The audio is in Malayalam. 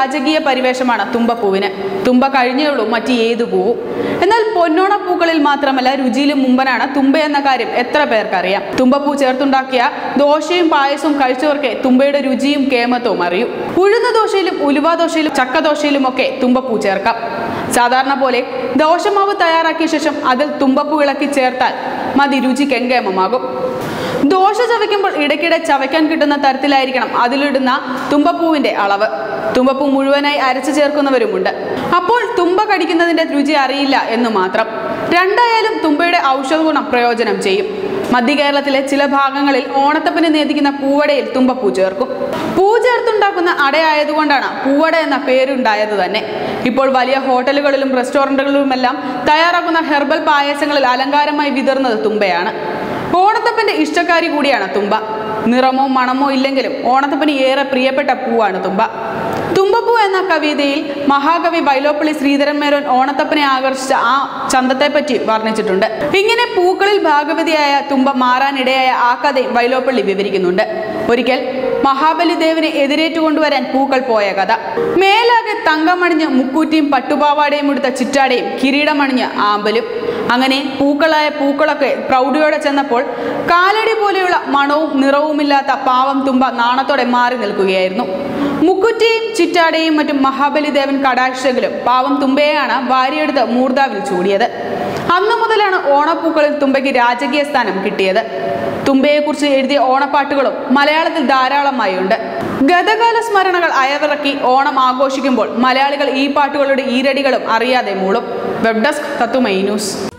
രാജകീയ പരിവേഷമാണ് തുമ്പപ്പൂവിന് തുമ്പ കഴിഞ്ഞേ ഉള്ളൂ മറ്റ് ഏതു പൂവും എന്നാൽ പൊന്നോണപ്പൂക്കളിൽ മാത്രമല്ല രുചിയിലും മുമ്പനാണ് തുമ്പ എന്ന കാര്യം എത്ര പേർക്കറിയാം തുമ്പപ്പൂ ചേർത്തുണ്ടാക്കിയ ദോശയും പായസവും കഴിച്ചവർക്ക് തുമ്പയുടെ രുചിയും കേമത്വവും അറിയൂ ഉഴുന്ന ദോശയിലും ഉലുവ ദോശയിലും ചക്ക ദോശയിലും ഒക്കെ തുമ്പപ്പൂ ചേർക്കാം സാധാരണ പോലെ ദോശമാവ് തയ്യാറാക്കിയ ശേഷം അതിൽ തുമ്പപ്പൂ ഇളക്കി ചേർത്താൽ മതി രുചി കെങ്കേമമാകും ദോശ ചവയ്ക്കുമ്പോൾ ഇടയ്ക്കിടെ ചവയ്ക്കാൻ കിട്ടുന്ന തരത്തിലായിരിക്കണം അതിലിടുന്ന തുമ്പപ്പൂവിന്റെ അളവ് തുമ്പപ്പൂ മുഴുവനായി അരച്ചു ചേർക്കുന്നവരുമുണ്ട് അപ്പോൾ തുമ്പ കടിക്കുന്നതിന്റെ രുചി അറിയില്ല എന്ന് മാത്രം രണ്ടായാലും തുമ്പയുടെ ഔഷധ ഗുണം പ്രയോജനം ചെയ്യും മധ്യ കേരളത്തിലെ ചില ഭാഗങ്ങളിൽ ഓണത്തപ്പന് നേദിക്കുന്ന പൂവടയിൽ തുമ്പപ്പൂ ചേർക്കും പൂ ചേർത്തുണ്ടാക്കുന്ന അടയായതുകൊണ്ടാണ് പൂവട എന്ന പേരുണ്ടായത് തന്നെ ഇപ്പോൾ വലിയ ഹോട്ടലുകളിലും റെസ്റ്റോറൻറ്റുകളിലുമെല്ലാം തയ്യാറാക്കുന്ന ഹെർബൽ പായസങ്ങളിൽ അലങ്കാരമായി വിതറുന്നത് തുമ്പയാണ് ഓണത്തപ്പന്റെ ഇഷ്ടക്കാരി കൂടിയാണ് തുമ്പ നിറമോ മണമോ ഇല്ലെങ്കിലും ഓണത്തപ്പന് ഏറെ പ്രിയപ്പെട്ട പൂവാണ് തുമ്പ തുമ്പപ്പൂ എന്ന കവിതയിൽ മഹാകവി വൈലോപ്പള്ളി ശ്രീധരൻ മേനോൻ ഓണത്തപ്പനെ ആകർഷിച്ച ആ ചന്തത്തെ പറ്റി വർണ്ണിച്ചിട്ടുണ്ട് ഇങ്ങനെ പൂക്കളിൽ ഭാഗവതിയായ തുമ്പ മാറാനിടയായ ആ കഥയും വൈലോപ്പള്ളി വിവരിക്കുന്നുണ്ട് ഒരിക്കൽ മഹാബലി ദേവനെ എതിരേറ്റു കൊണ്ടുവരാൻ പൂക്കൾ പോയ കഥ മേലാകെ തങ്കമണിഞ്ഞ് മുക്കൂറ്റിയും പട്ടുപാവാടയും എടുത്ത ചിറ്റാടയും കിരീടമണിഞ്ഞ് ആമ്പലും അങ്ങനെ പൂക്കളായ പൂക്കളൊക്കെ പ്രൗഢിയോടെ ചെന്നപ്പോൾ കാലടി പോലെയുള്ള മണവും നിറവുമില്ലാത്ത പാവം തുമ്പ നാണത്തോടെ മാറി നിൽക്കുകയായിരുന്നു മുക്കുറ്റിയും ചിറ്റാടയും മറ്റും മഹാബലി ദേവൻ കടാക്ഷിച്ചെങ്കിലും പാവം തുമ്പയെയാണ് വാരിയെടുത്ത് മൂർധാവിൽ ചൂടിയത് അന്നു മുതലാണ് ഓണപ്പൂക്കളിൽ തുമ്പയ്ക്ക് രാജകീയ സ്ഥാനം കിട്ടിയത് തുമ്പയെക്കുറിച്ച് എഴുതിയ ഓണപ്പാട്ടുകളും മലയാളത്തിൽ ധാരാളമായി ഉണ്ട് ഗതകാല സ്മരണകൾ അയവിറക്കി ഓണം ആഘോഷിക്കുമ്പോൾ മലയാളികൾ ഈ പാട്ടുകളുടെ ഈരടികളും അറിയാതെ മൂളും വെബ് ഡെസ്ക് തത്തുമൈ ന്യൂസ്